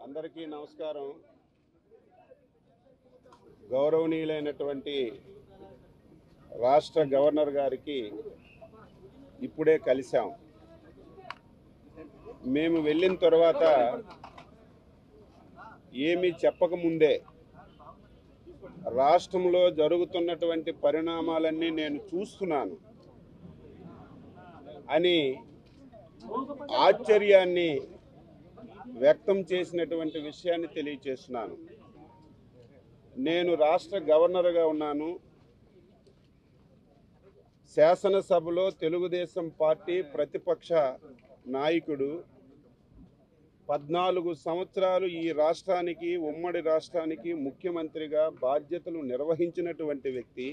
అందరికీ నమస్కారం గౌరవనీయులైనటువంటి రాష్ట్ర గవర్నర్ గారికి ఇప్పుడే కలిశాం మేము వెళ్ళిన తర్వాత ఏమీ చెప్పకముందే రాష్ట్రంలో జరుగుతున్నటువంటి పరిణామాలన్నీ నేను చూస్తున్నాను అని ఆశ్చర్యాన్ని వ్యక్తం చేసినటువంటి విషయాన్ని తెలియచేస్తున్నాను నేను రాష్ట్ర గవర్నర్గా ఉన్నాను శాసనసభలో తెలుగుదేశం పార్టీ ప్రతిపక్ష నాయకుడు పద్నాలుగు సంవత్సరాలు ఈ రాష్ట్రానికి ఉమ్మడి రాష్ట్రానికి ముఖ్యమంత్రిగా బాధ్యతలు నిర్వహించినటువంటి వ్యక్తి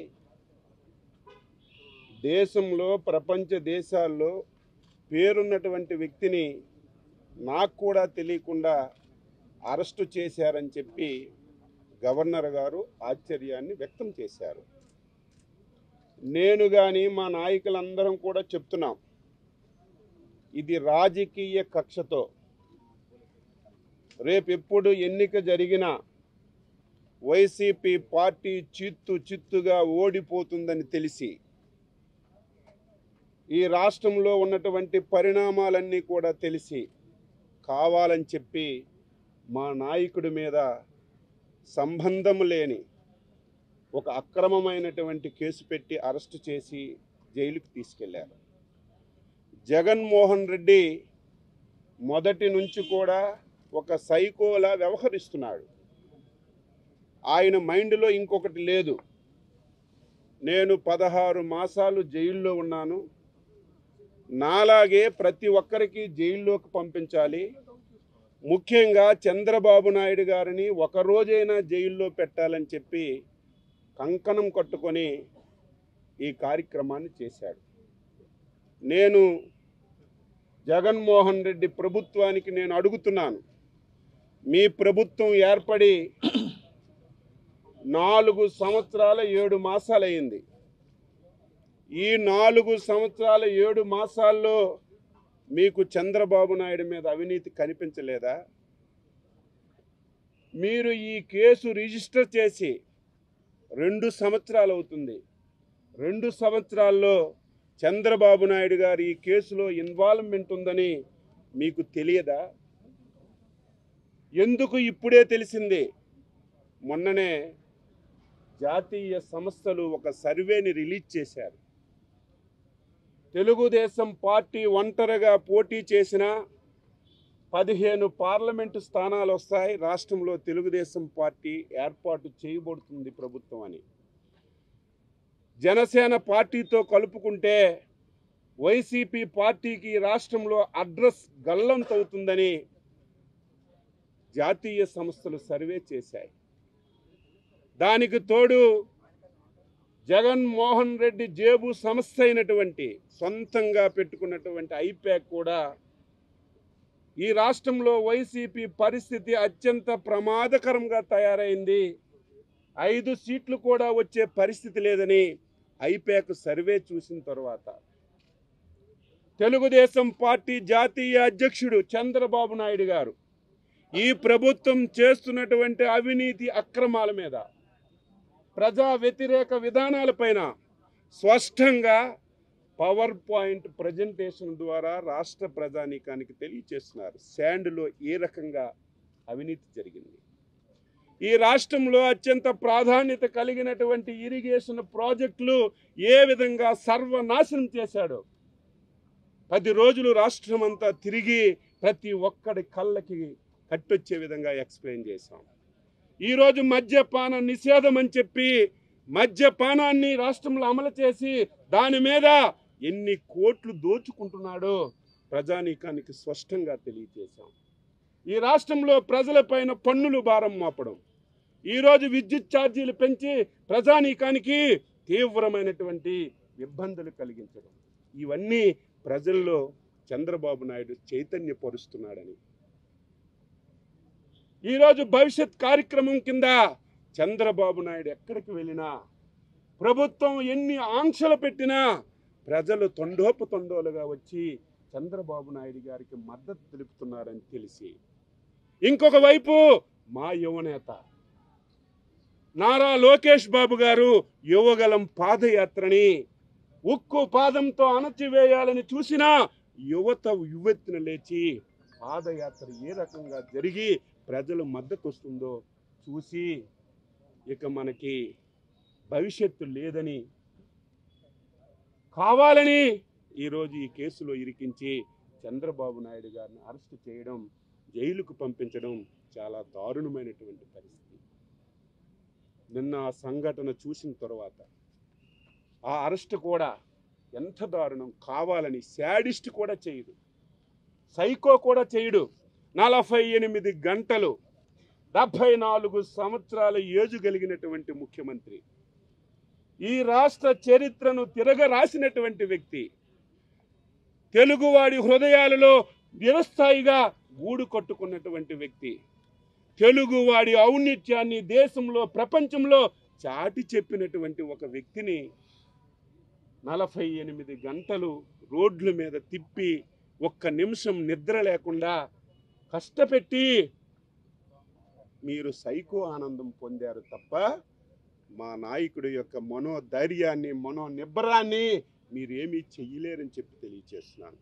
దేశంలో ప్రపంచ దేశాల్లో పేరున్నటువంటి వ్యక్తిని నాకు కూడా తెలియకుండా అరెస్టు చేశారని చెప్పి గవర్నర్ గారు ఆశ్చర్యాన్ని వ్యక్తం చేశారు నేను కానీ మా నాయకులందరం కూడా చెప్తున్నాం ఇది రాజకీయ కక్షతో రేపెప్పుడు ఎన్నిక జరిగినా వైసీపీ పార్టీ చిత్తు చిత్తుగా ఓడిపోతుందని తెలిసి ఈ రాష్ట్రంలో ఉన్నటువంటి పరిణామాలన్నీ కూడా తెలిసి కావాలని చెప్పి మా నాయకుడి మీద సంబంధం లేని ఒక అక్రమమైనటువంటి కేసు పెట్టి అరెస్టు చేసి జైలుకు తీసుకెళ్లారు జగన్మోహన్ రెడ్డి మొదటి నుంచి కూడా ఒక సైకోలా వ్యవహరిస్తున్నాడు ఆయన మైండ్లో ఇంకొకటి లేదు నేను పదహారు మాసాలు జైల్లో ఉన్నాను నాలాగే ప్రతి ఒక్కరికి జైల్లోకి పంపించాలి ముఖ్యంగా చంద్రబాబు నాయుడు గారిని ఒక రోజైనా జైల్లో పెట్టాలని చెప్పి కంకణం కట్టుకొని ఈ కార్యక్రమాన్ని చేశాడు నేను జగన్మోహన్ రెడ్డి ప్రభుత్వానికి నేను అడుగుతున్నాను మీ ప్రభుత్వం ఏర్పడి నాలుగు సంవత్సరాల ఏడు మాసాలయ్యింది ఈ నాలుగు సంవత్సరాల ఏడు మాసాల్లో మీకు చంద్రబాబు నాయుడు మీద అవినీతి కనిపించలేదా మీరు ఈ కేసు రిజిస్టర్ చేసి రెండు సంవత్సరాలు అవుతుంది రెండు సంవత్సరాల్లో చంద్రబాబు నాయుడు గారు ఈ కేసులో ఇన్వాల్వ్మెంట్ ఉందని మీకు తెలియదా ఎందుకు ఇప్పుడే తెలిసింది మొన్ననే జాతీయ సంస్థలు ఒక సర్వేని రిలీజ్ చేశారు తెలుగుదేశం పార్టీ ఒంటరిగా పోటీ చేసిన పదిహేను పార్లమెంటు స్థానాలు వస్తాయి రాష్ట్రంలో తెలుగుదేశం పార్టీ ఏర్పాటు చేయబడుతుంది ప్రభుత్వం అని జనసేన పార్టీతో కలుపుకుంటే వైసీపీ పార్టీకి రాష్ట్రంలో అడ్రస్ గల్లంతవుతుందని జాతీయ సంస్థలు సర్వే చేశాయి దానికి తోడు జగన్మోహన్ రెడ్డి జేబు సంస్థ అయినటువంటి సొంతంగా పెట్టుకున్నటువంటి ఐప్యాక్ కూడా ఈ రాష్ట్రంలో వైసీపీ పరిస్థితి అత్యంత ప్రమాదకరంగా తయారైంది ఐదు సీట్లు కూడా వచ్చే పరిస్థితి లేదని ఐప్యాక్ సర్వే చూసిన తర్వాత తెలుగుదేశం పార్టీ జాతీయ అధ్యక్షుడు చంద్రబాబు నాయుడు గారు ఈ ప్రభుత్వం చేస్తున్నటువంటి అవినీతి అక్రమాల మీద ప్రజా వ్యతిరేక విధానాలపైన స్పష్టంగా పవర్ పాయింట్ ప్రజెంటేషన్ ద్వారా రాష్ట్ర ప్రజానీకానికి తెలియచేస్తున్నారు శాండ్లో ఏ రకంగా అవినీతి జరిగింది ఈ రాష్ట్రంలో అత్యంత ప్రాధాన్యత కలిగినటువంటి ఇరిగేషన్ ప్రాజెక్టులు ఏ విధంగా సర్వనాశనం చేశాడో పది రోజులు రాష్ట్రం అంతా తిరిగి ప్రతి ఒక్కడి కళ్ళకి కట్టొచ్చే విధంగా ఎక్స్ప్లెయిన్ చేశాం ఈరోజు మద్యపాన నిషేధం అని చెప్పి మద్యపానాన్ని రాష్ట్రంలో అమలు చేసి దాని మీద ఎన్ని కోట్లు దోచుకుంటున్నాడో ప్రజానీకానికి స్పష్టంగా తెలియజేశాం ఈ రాష్ట్రంలో ప్రజలపైన పన్నులు భారం మోపడం ఈరోజు విద్యుత్ ఛార్జీలు పెంచి ప్రజానీకానికి తీవ్రమైనటువంటి ఇబ్బందులు కలిగించడం ఇవన్నీ ప్రజల్లో చంద్రబాబు నాయుడు చైతన్యపరుస్తున్నాడని ఈరోజు భవిష్యత్ కార్యక్రమం కింద చంద్రబాబు నాయుడు ఎక్కడికి వెళ్ళినా ప్రభుత్వం ఎన్ని ఆంక్షలు పెట్టినా ప్రజలు తొండోపు తొండోలుగా వచ్చి చంద్రబాబు నాయుడు గారికి మద్దతు తెలుపుతున్నారని తెలిసి ఇంకొక వైపు మా యువనేత నారా లోకేష్ బాబు గారు యువగలం పాదయాత్రని ఉక్కు పాదంతో అణచివేయాలని చూసిన యువత యువెత్తున లేచి పాదయాత్ర ఏ రకంగా జరిగి ప్రజల మద్దతు వస్తుందో చూసి ఇక మనకి భవిష్యత్తు లేదని కావాలని ఈరోజు ఈ కేసులో ఇరికించి చంద్రబాబు నాయుడు గారిని అరెస్ట్ చేయడం జైలుకు పంపించడం చాలా దారుణమైనటువంటి పరిస్థితి నిన్న ఆ సంఘటన చూసిన తర్వాత ఆ అరెస్ట్ కూడా ఎంత దారుణం కావాలని శాడిస్ట్ కూడా చేయడు సైకో కూడా చేయడు నలభై ఎనిమిది గంటలు డెబ్భై నాలుగు సంవత్సరాల ఏజు కలిగినటువంటి ముఖ్యమంత్రి ఈ రాష్ట్ర చరిత్రను తిరగ రాసినటువంటి వ్యక్తి తెలుగువాడి హృదయాలలో నిరస్థాయిగా గూడు కట్టుకున్నటువంటి వ్యక్తి తెలుగువాడి ఔన్నత్యాన్ని దేశంలో ప్రపంచంలో చాటి చెప్పినటువంటి ఒక వ్యక్తిని నలభై ఎనిమిది గంటలు రోడ్ల మీద తిప్పి ఒక్క నిమిషం నిద్ర లేకుండా కష్టపెట్టి మీరు సైకో ఆనందం పొందారు తప్ప మా నాయకుడి యొక్క మనోధైర్యాన్ని మనో నిబ్బరాన్ని మీరేమీ చెయ్యలేరని చెప్పి తెలియచేస్తున్నాను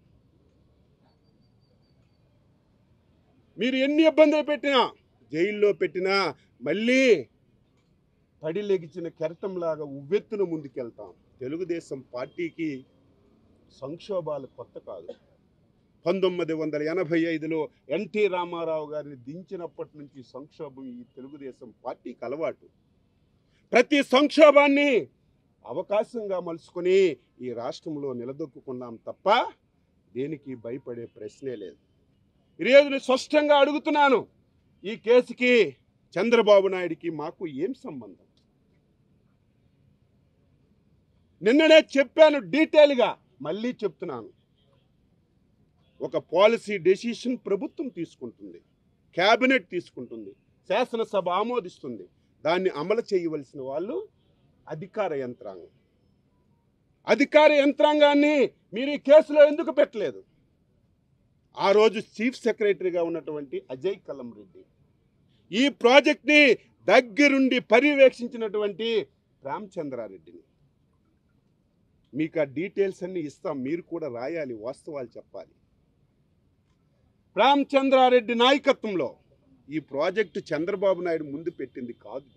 మీరు ఎన్ని ఇబ్బందులు పెట్టినా జైల్లో పెట్టినా మళ్ళీ పడి లెగిచిన కెరటంలాగా ఉవ్వెత్తున ముందుకెళ్తాం తెలుగుదేశం పార్టీకి సంక్షోభాలు కొత్త కాదు పంతొమ్మిది వందల ఎనభై ఐదులో ఎన్టీ రామారావు గారిని దించినప్పటి నుంచి సంక్షోభం ఈ తెలుగుదేశం పార్టీకి అలవాటు ప్రతి సంక్షోభాన్ని అవకాశంగా మలుచుకొని ఈ రాష్ట్రంలో నిలదొక్కుకున్నాం తప్ప దేనికి భయపడే ప్రశ్నే లేదు ఈరోజు నేను స్పష్టంగా అడుగుతున్నాను ఈ కేసుకి చంద్రబాబు నాయుడికి మాకు ఏం సంబంధం నిన్ననే చెప్పాను డీటెయిల్గా మళ్ళీ చెప్తున్నాను ఒక పాలసీ డెసిషన్ ప్రభుత్వం తీసుకుంటుంది కేబినెట్ తీసుకుంటుంది శాసనసభ ఆమోదిస్తుంది దాన్ని అమలు చేయవలసిన వాళ్ళు అధికార యంత్రాంగం అధికార యంత్రాంగాన్ని మీరు ఈ కేసులో ఎందుకు పెట్టలేదు ఆ రోజు చీఫ్ సెక్రటరీగా ఉన్నటువంటి అజయ్ కలం రెడ్డి ఈ ప్రాజెక్ట్ని దగ్గరుండి పర్యవేక్షించినటువంటి రామచంద్రారెడ్డిని మీకు ఆ డీటెయిల్స్ అన్ని ఇస్తాం మీరు కూడా రాయాలి వాస్తవాలు చెప్పాలి రామచంద్రారెడ్డి నాయకత్వంలో ఈ ప్రాజెక్టు చంద్రబాబు నాయుడు ముందు పెట్టింది కాదు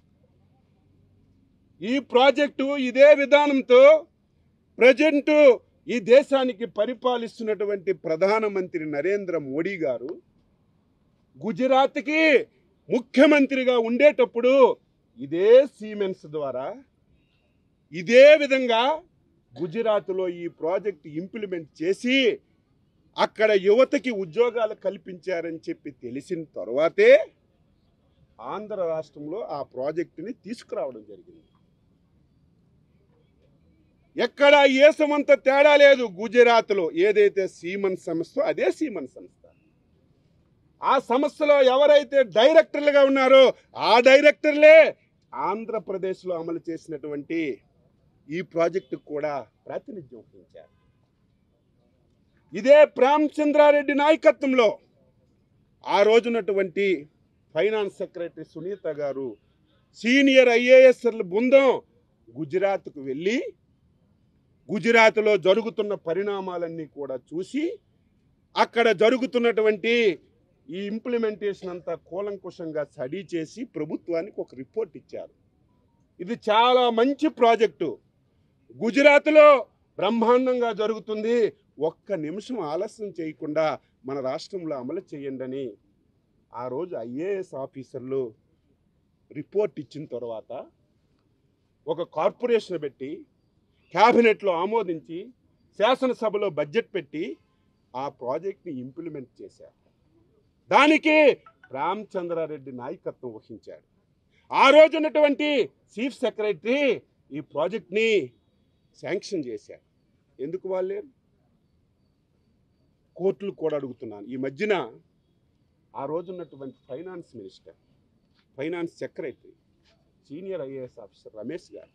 ఈ ప్రాజెక్టు ఇదే విధానంతో ప్రజెంట్ ఈ దేశానికి పరిపాలిస్తున్నటువంటి ప్రధానమంత్రి నరేంద్ర మోడీ గారు గుజరాత్కి ముఖ్యమంత్రిగా ఉండేటప్పుడు ఇదే సీమెన్స్ ద్వారా ఇదే విధంగా గుజరాత్లో ఈ ప్రాజెక్ట్ ఇంప్లిమెంట్ చేసి అక్కడ యువతకి ఉద్యోగాలు కల్పించారని చెప్పి తెలిసిన తర్వాతే ఆంధ్ర రాష్ట్రంలో ఆ ప్రాజెక్టుని తీసుకురావడం జరిగింది ఎక్కడ ఏసమంత తేడా లేదు గుజరాత్లో ఏదైతే సీమన్ సంస్థ అదే సీమన్ సంస్థ ఆ సంస్థలో ఎవరైతే డైరెక్టర్లుగా ఉన్నారో ఆ డైరెక్టర్లే ఆంధ్రప్రదేశ్లో అమలు చేసినటువంటి ఈ ప్రాజెక్టు కూడా ప్రాతినిధ్యం వహించారు ఇదే ప్రేమచంద్రారెడ్డి నాయకత్వంలో ఆ రోజునటువంటి ఫైనాన్స్ సెక్రటరీ సునీత గారు సీనియర్ ఐఏఎస్ల బృందం గుజరాత్కు వెళ్ళి గుజరాత్లో జరుగుతున్న పరిణామాలన్నీ కూడా చూసి అక్కడ జరుగుతున్నటువంటి ఈ ఇంప్లిమెంటేషన్ అంతా కూలంకుషంగా స్టడీ చేసి ప్రభుత్వానికి ఒక రిపోర్ట్ ఇచ్చారు ఇది చాలా మంచి ప్రాజెక్టు గుజరాత్లో బ్రహ్మాండంగా జరుగుతుంది ఒక్క నిమిషం ఆలస్యం చేయకుండా మన రాష్ట్రంలో అమలు చేయండి అని ఆ రోజు ఐఏఎస్ ఆఫీసర్లు రిపోర్ట్ ఇచ్చిన తర్వాత ఒక కార్పొరేషన్ పెట్టి క్యాబినెట్లో ఆమోదించి శాసనసభలో బడ్జెట్ పెట్టి ఆ ప్రాజెక్ట్ని ఇంప్లిమెంట్ చేశారు దానికి రామచంద్రారెడ్డి నాయకత్వం వహించాడు ఆ రోజు ఉన్నటువంటి చీఫ్ సెక్రటరీ ఈ ప్రాజెక్ట్ని శాంక్షన్ చేశారు ఎందుకు వాళ్ళే కోర్టులు కూడా అడుగుతున్నాను ఈ మధ్యన ఆ రోజు ఉన్నటువంటి finance minister finance secretary senior IAS officer Ramesh garu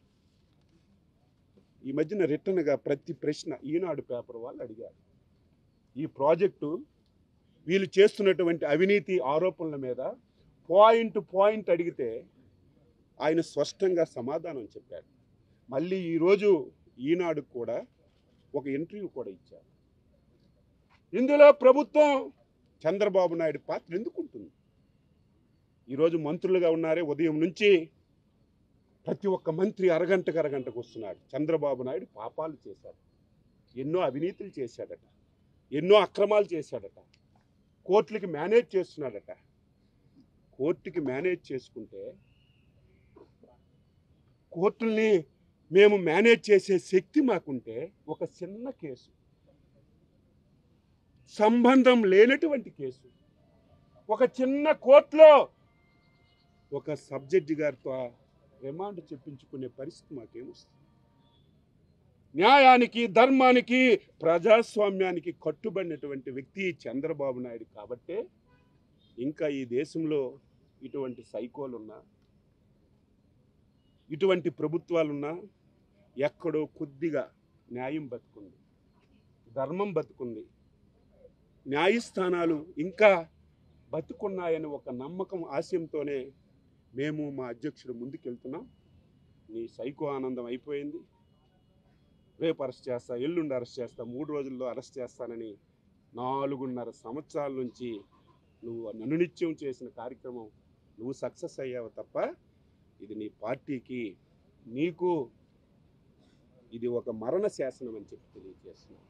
ఈ మధ్యన రిటర్న్గా ప్రతి ప్రశ్న ఈనాడు పేపర్ వాళ్ళు అడిగారు ఈ ప్రాజెక్టు వీళ్ళు చేస్తున్నటువంటి అవినీతి ఆరోపణల మీద పాయింట్ పాయింట్ అడిగితే ఆయన స్పష్టంగా సమాధానం చెప్పాడు మళ్ళీ ఈరోజు ఈనాడు కూడా ఒక ఇంటర్వ్యూ కూడా ఇచ్చారు ఇందులో ప్రభుత్వం చంద్రబాబు నాయుడు పాత్ర ఎందుకు ఉంటుంది ఈరోజు మంత్రులుగా ఉన్నారే ఉదయం నుంచి ప్రతి ఒక్క మంత్రి అరగంటకు అరగంటకు వస్తున్నాడు చంద్రబాబు నాయుడు పాపాలు చేశాడు ఎన్నో అవినీతులు చేశాడట ఎన్నో అక్రమాలు చేశాడట కోర్టులకి మేనేజ్ చేస్తున్నాడట కోర్టుకి మేనేజ్ చేసుకుంటే కోర్టుల్ని మేము మేనేజ్ చేసే శక్తి మాకుంటే ఒక చిన్న కేసు సంబంధం లేనటువంటి కేసు ఒక చిన్న కోర్టులో ఒక సబ్జెక్ట్ గారితో రిమాండ్ చెప్పించుకునే పరిస్థితి మాకేమొస్తుంది న్యాయానికి ధర్మానికి ప్రజాస్వామ్యానికి కట్టుబడినటువంటి వ్యక్తి చంద్రబాబు నాయుడు కాబట్టే ఇంకా ఈ దేశంలో ఇటువంటి సైకోలున్నా ఇటువంటి ప్రభుత్వాలున్నా ఎక్కడో కొద్దిగా న్యాయం బతుకుంది ధర్మం బతుకుంది న్యాయస్థానాలు ఇంకా బతుకున్నాయని ఒక నమ్మకం ఆశయంతోనే మేము మా అధ్యక్షుడు ముందుకెళ్తున్నాం నీ సైకో ఆనందం అయిపోయింది రేపు అరెస్ట్ చేస్తా ఎల్లుండి అరెస్ట్ చేస్తా మూడు రోజుల్లో అరెస్ట్ చేస్తానని నాలుగున్నర సంవత్సరాల నుంచి నువ్వు అనునిత్యం చేసిన కార్యక్రమం నువ్వు సక్సెస్ అయ్యావు తప్ప ఇది నీ పార్టీకి నీకు ఇది ఒక మరణ శాసనం అని చెప్పి తెలియజేస్తున్నాను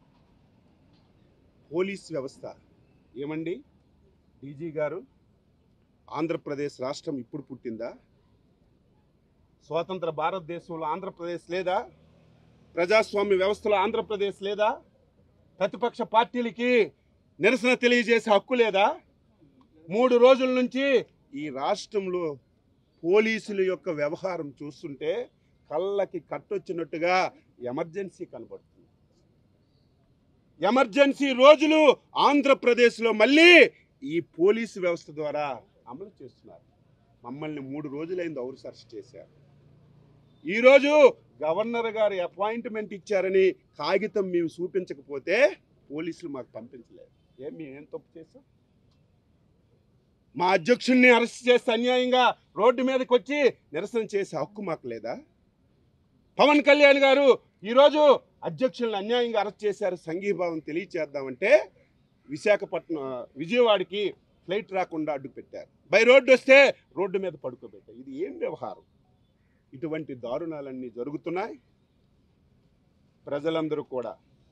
పోలీస్ వ్యవస్థ ఏమండి డీజీ గారు ఆంధ్రప్రదేశ్ రాష్ట్రం ఇప్పుడు పుట్టిందా స్వాతంత్ర భారతదేశంలో ఆంధ్రప్రదేశ్ లేదా ప్రజాస్వామ్య వ్యవస్థలో ఆంధ్రప్రదేశ్ లేదా ప్రతిపక్ష పార్టీలకి నిరసన తెలియజేసే హక్కు లేదా మూడు రోజుల నుంచి ఈ రాష్ట్రంలో పోలీసుల యొక్క వ్యవహారం చూస్తుంటే కళ్ళకి కట్టొచ్చినట్టుగా ఎమర్జెన్సీ కనబడుతుంది ఎమర్జెన్సీ రోజులు ఆంధ్రప్రదేశ్లో మళ్ళీ ఈ పోలీసు వ్యవస్థ ద్వారా అమలు చేస్తున్నారు మమ్మల్ని మూడు రోజులైంది అవురు అరెస్ట్ చేశారు ఈరోజు గవర్నర్ గారు అపాయింట్మెంట్ ఇచ్చారని కాగితం మేము చూపించకపోతే పోలీసులు మాకు పంపించలేదు ఏం మేము ఏం తప్పు చేసాం మా అధ్యక్షుడిని అరెస్ట్ చేస్తే అన్యాయంగా రోడ్డు మీదకి వచ్చి నిరసన చేసే హక్కు మాకు లేదా పవన్ కళ్యాణ్ గారు ఈరోజు అధ్యక్షులను అన్యాయంగా అరెస్ట్ చేశారు సంఘీభావం తెలియచేద్దామంటే విశాఖపట్నం విజయవాడకి ఫ్లైట్ రాకుండా అడ్డు పెట్టారు బై రోడ్డు వస్తే రోడ్డు మీద పడుకోబెట్టారు ఇది ఏం వ్యవహారం ఇటువంటి దారుణాలన్నీ జరుగుతున్నాయి ప్రజలందరూ కూడా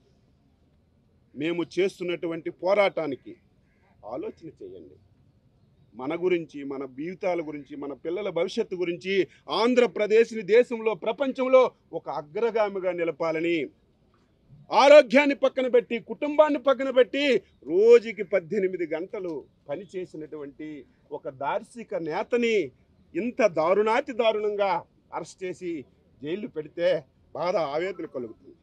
మేము చేస్తున్నటువంటి పోరాటానికి ఆలోచన చేయండి మన గురించి మన జీవితాల గురించి మన పిల్లల భవిష్యత్తు గురించి ఆంధ్రప్రదేశ్ని దేశంలో ప్రపంచంలో ఒక అగ్రగామిగా నిలపాలని ఆరోగ్యాన్ని పక్కన పెట్టి కుటుంబాన్ని పక్కన పెట్టి రోజుకి పద్దెనిమిది గంటలు పనిచేసినటువంటి ఒక దార్శిక నేతని ఇంత దారుణాతి దారుణంగా అరెస్ట్ చేసి జైలు పెడితే బాధ ఆవేదన కలుగుతుంది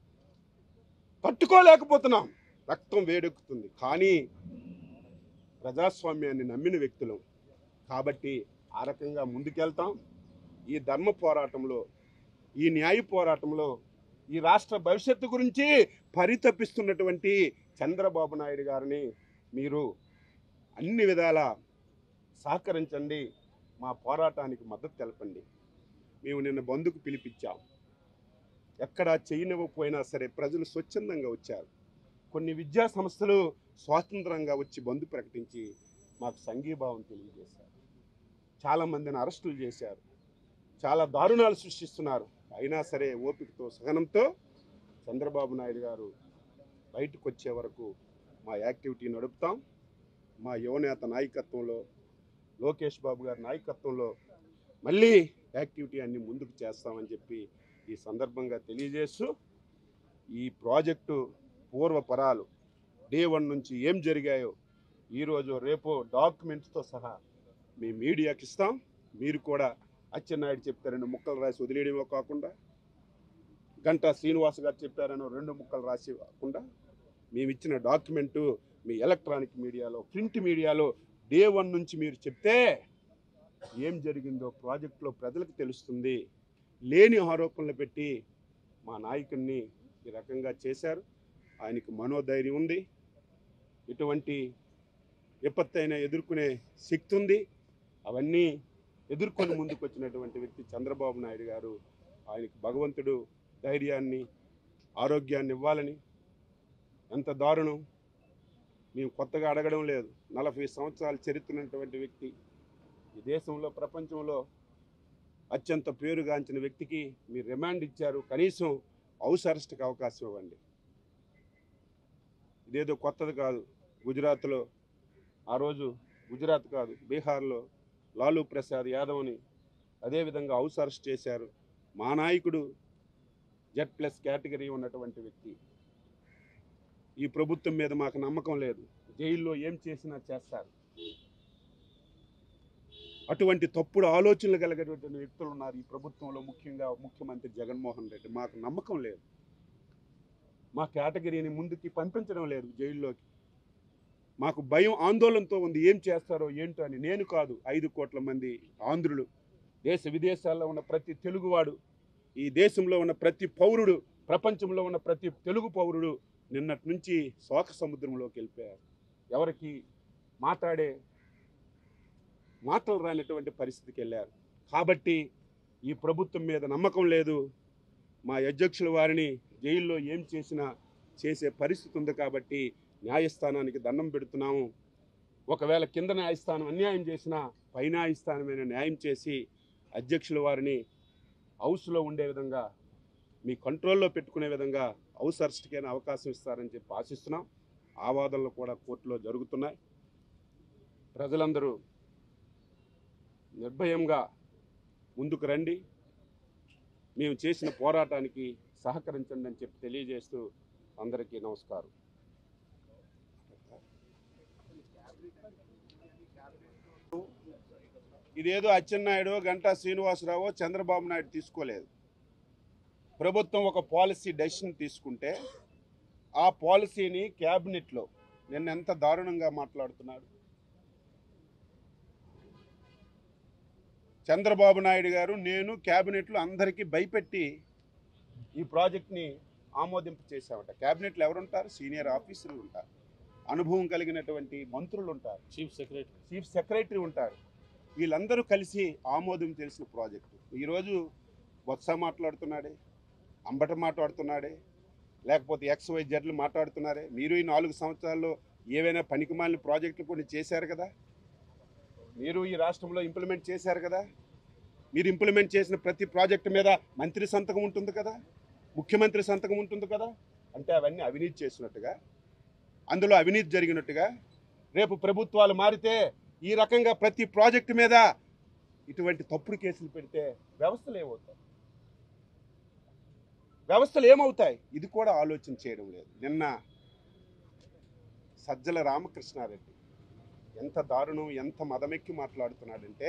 తట్టుకోలేకపోతున్నాం రక్తం వేడెక్కుతుంది కానీ ప్రజాస్వామ్యాన్ని నమ్మిన వ్యక్తులం కాబట్టి ఆ రకంగా ముందుకెళ్తాం ఈ ధర్మ పోరాటంలో ఈ న్యాయ పోరాటంలో ఈ రాష్ట్ర భవిష్యత్తు గురించి పరితపిస్తున్నటువంటి చంద్రబాబు నాయుడు గారిని మీరు అన్ని విధాల సహకరించండి మా పోరాటానికి మద్దతు తెలపండి మేము నిన్న బంధుకు పిలిపించాం ఎక్కడ చేయనివ్వకపోయినా సరే ప్రజలు స్వచ్ఛందంగా వచ్చారు కొన్ని విద్యా సంస్థలు స్వాతంత్రంగా వచ్చి బంధు ప్రకటించి మాకు సంఘీభావం తెలియజేశారు చాలామందిని అరెస్టులు చేశారు చాలా దారుణాలు సృష్టిస్తున్నారు అయినా సరే ఓపికతో సహనంతో చంద్రబాబు నాయుడు గారు బయటకు వచ్చే వరకు మా యాక్టివిటీ నడుపుతాం మా యువనేత నాయకత్వంలో లోకేష్ బాబు గారి నాయకత్వంలో మళ్ళీ యాక్టివిటీ అన్ని ముందుకు చేస్తామని చెప్పి ఈ సందర్భంగా తెలియజేస్తూ ఈ ప్రాజెక్టు పూర్వపరాలు డే వన్ నుంచి ఏం జరిగాయో ఈరోజు రేపు డాక్యుమెంట్స్తో సహా మీ మీడియాకి ఇస్తాం మీరు కూడా అచ్చెన్నాయుడు చెప్తారని ముక్కలు రాసి వదిలేయడమే కాకుండా గంటా శ్రీనివాస్ గారు చెప్పారని రెండు ముక్కలు రాసి కాకుండా మేము ఇచ్చిన డాక్యుమెంటు మీ ఎలక్ట్రానిక్ మీడియాలో ప్రింట్ మీడియాలో డే వన్ నుంచి మీరు చెప్తే ఏం జరిగిందో ప్రాజెక్టులో ప్రజలకు తెలుస్తుంది లేని ఆరోపణలు పెట్టి మా నాయకుడిని ఈ రకంగా చేశారు ఆయనకు మనోధైర్యం ఉంది ఎటువంటి విపత్తైనా ఎదుర్కొనే శక్తి ఉంది అవన్నీ ఎదుర్కొని ముందుకు వచ్చినటువంటి వ్యక్తి చంద్రబాబు నాయుడు గారు ఆయనకి భగవంతుడు ధైర్యాన్ని ఆరోగ్యాన్ని ఇవ్వాలని ఎంత దారుణం మేము కొత్తగా అడగడం లేదు నలభై సంవత్సరాల చరిత్ర ఉన్నటువంటి వ్యక్తి ఈ దేశంలో ప్రపంచంలో అత్యంత పేరుగాంచిన వ్యక్తికి మీరు రిమాండ్ ఇచ్చారు కనీసం హౌస్ అరెస్ట్కి అవకాశం ఇవ్వండి ఇదేదో కొత్తది కాదు గుజరాత్లో ఆ రోజు గుజరాత్ కాదు బీహార్లో లాలూ ప్రసాద్ యాదవ్ని అదేవిధంగా హౌస్ అరెస్ట్ చేశారు మా నాయకుడు జెడ్ ప్లస్ కేటగిరీ ఉన్నటువంటి వ్యక్తి ఈ ప్రభుత్వం మీద మాకు నమ్మకం లేదు జైల్లో ఏం చేసినా చేస్తారు అటువంటి తప్పుడు ఆలోచనలు కలిగేటువంటి వ్యక్తులు ఉన్నారు ఈ ప్రభుత్వంలో ముఖ్యంగా ముఖ్యమంత్రి జగన్మోహన్ రెడ్డి మాకు నమ్మకం లేదు మా కేటగిరీని ముందుకి పంపించడం లేదు జైల్లోకి మాకు భయం ఆందోళనతో ఉంది ఏం చేస్తారో ఏంటో అని నేను కాదు ఐదు కోట్ల మంది ఆంధ్రులు దేశ విదేశాల్లో ఉన్న ప్రతి తెలుగువాడు ఈ దేశంలో ఉన్న ప్రతి పౌరుడు ప్రపంచంలో ఉన్న ప్రతి తెలుగు పౌరుడు నిన్నటి నుంచి శోక సముద్రంలోకి వెళ్ళిపోయారు ఎవరికి మాట్లాడే మాటలు రానటువంటి పరిస్థితికి వెళ్ళారు కాబట్టి ఈ ప్రభుత్వం మీద నమ్మకం లేదు మా అధ్యక్షుల వారిని జైల్లో ఏం చేసినా చేసే పరిస్థితి ఉంది కాబట్టి న్యాయస్థానానికి దండం పెడుతున్నాము ఒకవేళ కింద న్యాయస్థానం అన్యాయం చేసినా పై న్యాయస్థానమైన న్యాయం చేసి అధ్యక్షుల వారిని హౌస్లో ఉండే విధంగా మీ కంట్రోల్లో పెట్టుకునే విధంగా హౌస్ అరెస్ట్కైనా అవకాశం ఇస్తారని చెప్పి ఆశిస్తున్నాం ఆ వాదనలు కూడా కోర్టులో జరుగుతున్నాయి ప్రజలందరూ నిర్భయంగా ముందుకు రండి మేము చేసిన పోరాటానికి సహకరించండి అని చెప్పి తెలియజేస్తూ అందరికీ నమస్కారం ఇదేదో అచ్చెన్నాయుడు గంటా శ్రీనివాసరావు చంద్రబాబు నాయుడు తీసుకోలేదు ప్రభుత్వం ఒక పాలసీ డెసిషన్ తీసుకుంటే ఆ పాలసీని క్యాబినెట్లో నిన్న ఎంత దారుణంగా మాట్లాడుతున్నాడు చంద్రబాబు నాయుడు గారు నేను క్యాబినెట్లో అందరికీ భయపెట్టి ఈ ప్రాజెక్ట్ని ఆమోదింప చేశామట క్యాబినెట్లో ఎవరుంటారు సీనియర్ ఆఫీసర్లు ఉంటారు అనుభవం కలిగినటువంటి మంత్రులు ఉంటారు చీఫ్ సెక్రటరీ చీఫ్ సెక్రటరీ ఉంటారు వీళ్ళందరూ కలిసి ఆమోదం తెలిసిన ప్రాజెక్టు ఈరోజు బొత్స మాట్లాడుతున్నాడే అంబట మాట్లాడుతున్నాడే లేకపోతే ఎక్స్ వై జెడ్లు మాట్లాడుతున్నారే మీరు ఈ నాలుగు సంవత్సరాల్లో ఏవైనా పనికిమాలిన ప్రాజెక్టులు కొన్ని చేశారు కదా మీరు ఈ రాష్ట్రంలో ఇంప్లిమెంట్ చేశారు కదా మీరు ఇంప్లిమెంట్ చేసిన ప్రతి ప్రాజెక్టు మీద మంత్రి సంతకం ఉంటుంది కదా ముఖ్యమంత్రి సంతకం ఉంటుంది కదా అంటే అవన్నీ అవినీతి చేసినట్టుగా అందులో అవినీతి జరిగినట్టుగా రేపు ప్రభుత్వాలు మారితే ఈ రకంగా ప్రతి ప్రాజెక్టు మీద ఇటువంటి తప్పుడు కేసులు పెడితే వ్యవస్థలు ఏమవుతాయి వ్యవస్థలు ఏమవుతాయి ఇది కూడా ఆలోచన చేయడం లేదు నిన్న సజ్జల రామకృష్ణారెడ్డి ఎంత దారుణం ఎంత మదమెక్కి మాట్లాడుతున్నాడంటే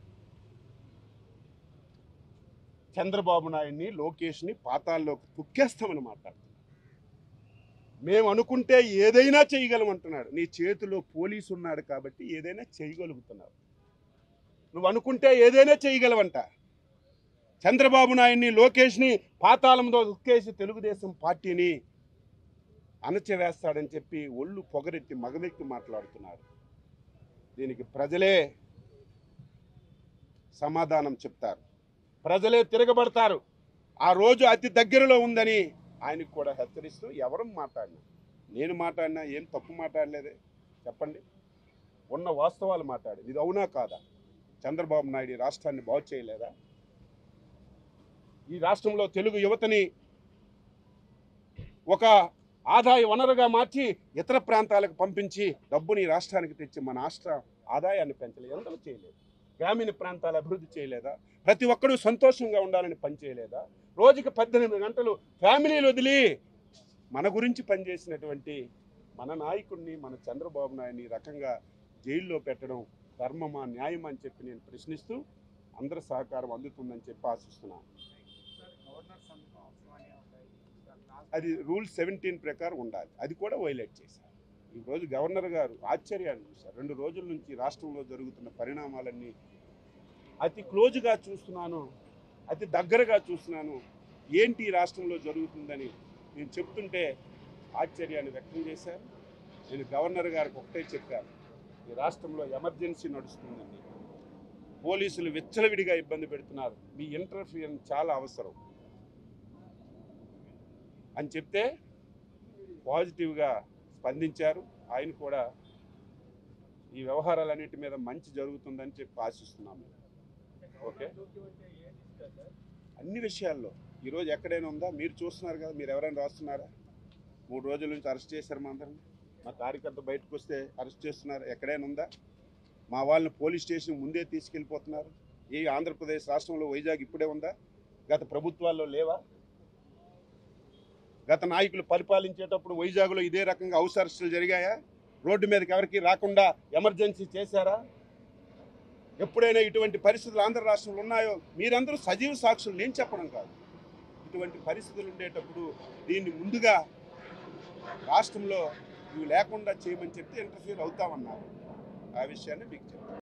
చంద్రబాబు నాయుడిని లోకేష్ని పాతాల్లోకి తొక్కేస్తామని మాట్లాడుతున్నాడు మేము అనుకుంటే ఏదైనా చేయగలమంటున్నాడు నీ చేతిలో పోలీసు ఉన్నాడు కాబట్టి ఏదైనా చేయగలుగుతున్నావు నువ్వు అనుకుంటే ఏదైనా చేయగలవంట చంద్రబాబు నాయుడిని లోకేష్ని పాతాళంలో ఉక్కేసి తెలుగుదేశం పార్టీని అణచివేస్తాడని చెప్పి ఒళ్ళు పొగరెత్తి మగవెక్కి మాట్లాడుతున్నారు దీనికి ప్రజలే సమాధానం చెప్తారు ప్రజలే తిరగబడతారు ఆ రోజు అతి దగ్గరలో ఉందని ఆయనకు కూడా హెచ్చరిస్తూ ఎవరు మాట్లాడినా నేను మాట్లాడినా ఏం తప్పు మాట్లాడలేదే చెప్పండి ఉన్న వాస్తవాలు మాట్లాడి ఇది అవునా కాదా చంద్రబాబు నాయుడు ఈ రాష్ట్రాన్ని బాగు చేయలేదా ఈ రాష్ట్రంలో తెలుగు యువతని ఒక ఆదాయ వనరుగా మార్చి ఇతర ప్రాంతాలకు పంపించి డబ్బుని ఈ రాష్ట్రానికి తెచ్చి మన రాష్ట్ర ఆదాయాన్ని పెంచలేదు ఎందుకు చేయలేదు గ్రామీణ ప్రాంతాల అభివృద్ధి చేయలేదా ప్రతి ఒక్కరూ సంతోషంగా ఉండాలని పనిచేయలేదా రోజుకి పద్దెనిమిది గంటలు ఫ్యామిలీలు వదిలి మన గురించి పనిచేసినటువంటి మన నాయకుడిని మన చంద్రబాబు నాయుడిని ఈ రకంగా జైల్లో పెట్టడం ధర్మమా న్యాయమా అని చెప్పి నేను ప్రశ్నిస్తూ అందరి సహకారం అందుతుందని చెప్పి ఆశిస్తున్నాను అది రూల్ సెవెంటీన్ ప్రకారం ఉండాలి అది కూడా వైలేట్ చేశారు ఈరోజు గవర్నర్ గారు ఆశ్చర్యాన్ని చూశారు రెండు రోజుల నుంచి రాష్ట్రంలో జరుగుతున్న పరిణామాలన్నీ అతి క్లోజ్గా చూస్తున్నాను అతి దగ్గరగా చూస్తున్నాను ఏంటి ఈ రాష్ట్రంలో జరుగుతుందని నేను చెప్తుంటే ఆశ్చర్యాన్ని వ్యక్తం చేశారు నేను గవర్నర్ గారికి ఒకటే చెప్పాను ఈ రాష్ట్రంలో ఎమర్జెన్సీ నడుస్తుందండి పోలీసులు విచ్చలవిడిగా ఇబ్బంది పెడుతున్నారు మీ ఇంటర్ఫియరెన్స్ చాలా అవసరం అని చెప్తే పాజిటివ్గా స్పందించారు ఆయన కూడా ఈ వ్యవహారాలన్నిటి మీద మంచి జరుగుతుందని చెప్పి ఆశిస్తున్నాము ఓకే అన్ని విషయాల్లో ఈరోజు ఎక్కడైనా ఉందా మీరు చూస్తున్నారు కదా మీరు ఎవరైనా రాస్తున్నారా మూడు రోజుల నుంచి అరెస్ట్ చేశారు మా అందరిని మా కార్యకర్త బయటకు వస్తే అరెస్ట్ చేస్తున్నారు ఎక్కడైనా ఉందా మా వాళ్ళని పోలీస్ స్టేషన్ ముందే తీసుకెళ్ళిపోతున్నారు ఈ ఆంధ్రప్రదేశ్ రాష్ట్రంలో వైజాగ్ ఇప్పుడే ఉందా గత ప్రభుత్వాల్లో లేవా గత నాయకులు పరిపాలించేటప్పుడు వైజాగ్లో ఇదే రకంగా హౌస్ అరెస్టులు జరిగాయా రోడ్డు మీదకి ఎవరికి రాకుండా ఎమర్జెన్సీ చేశారా ఎప్పుడైనా ఇటువంటి పరిస్థితులు ఆంధ్ర రాష్ట్రంలో ఉన్నాయో మీరందరూ సజీవ సాక్షులు నేను చెప్పడం కాదు ఇటువంటి పరిస్థితులు ఉండేటప్పుడు దీన్ని ముందుగా రాష్ట్రంలో ఇవి లేకుండా చేయమని చెప్తే ఇంటర్ఫీర్ అవుతామన్నారు ఆ విషయాన్ని మీకు చెప్పాను